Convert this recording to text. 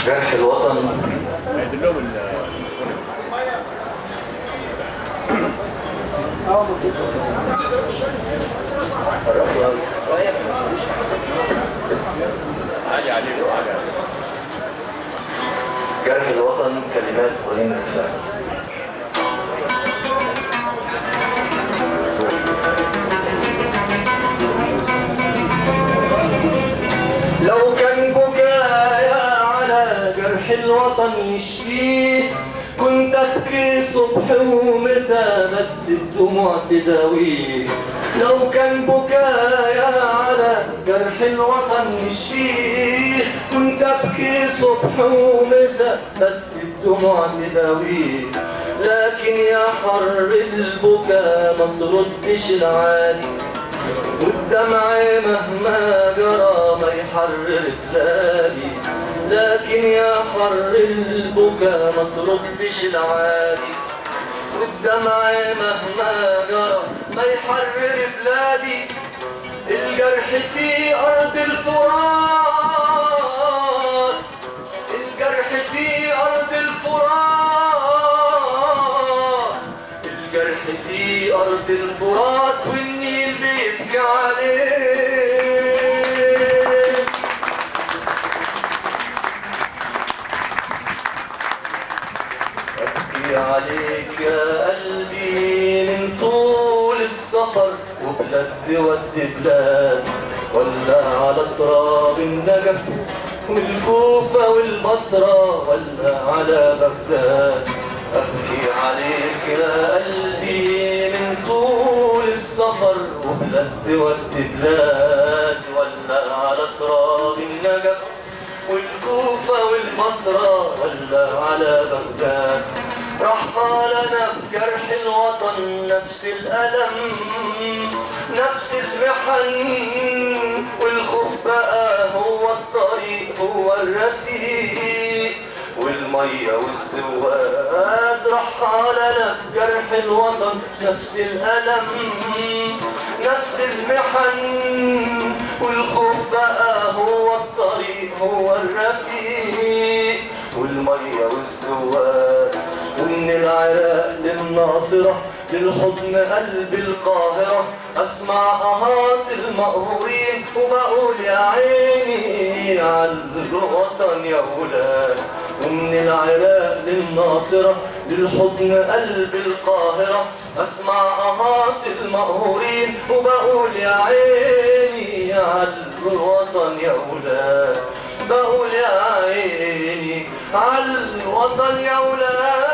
جرح الوطن هيدلهم ال عالي عليه عالي عليه جرح الوطن كلمات ابراهيم الرفاعي لو كان بكايا على جرح الوطن يشفيه كنت ابكي صبح ومساء بس الدموع تداويه لو كان بكايا على جرح الوطن يشفيه كنت ابكي صبح ومساء بس الدموع تداويه لكن يا حر البكا ما تردش العالي والدمع مهما جرى ما يحرر بلادي لكن يا حر البكا ما تردش العالي والدمع مهما جرى ما يحرر بلادي الجرح في أرض الفرات الجرح في أرض الفرات الجرح في أرض الفرات والنيل بيبكي عليه أبكي عليك يا قلبي من طول السفر وبلاد ود بلاد ولا على تراب النجف والكوفة والبصرة ولا على بغداد أبكي عليك يا قلبي من طول السفر وبلاد ود بلاد ولا على تراب النجف والكوفة والبصرة ولا على بغداد رحالنا بجرح الوطن نفس الألم نفس المحن والخوف بقى هو الطريق هو الرفيق والمية والسواد رحالنا بجرح الوطن نفس الألم نفس المحن والخوف بقى هو الطريق هو الرفيق والمية والسواد ومن العراق للناصرة للحضن قلب القاهرة أسمع أهات المقهورين وبقول يا عيني على الوطن يا ولاد ومن العراق للناصرة للحضن قلب القاهرة أسمع أهات المقهورين وبقول يا عيني على الوطن يا ولاد بقول يا عيني على الوطن يا ولاد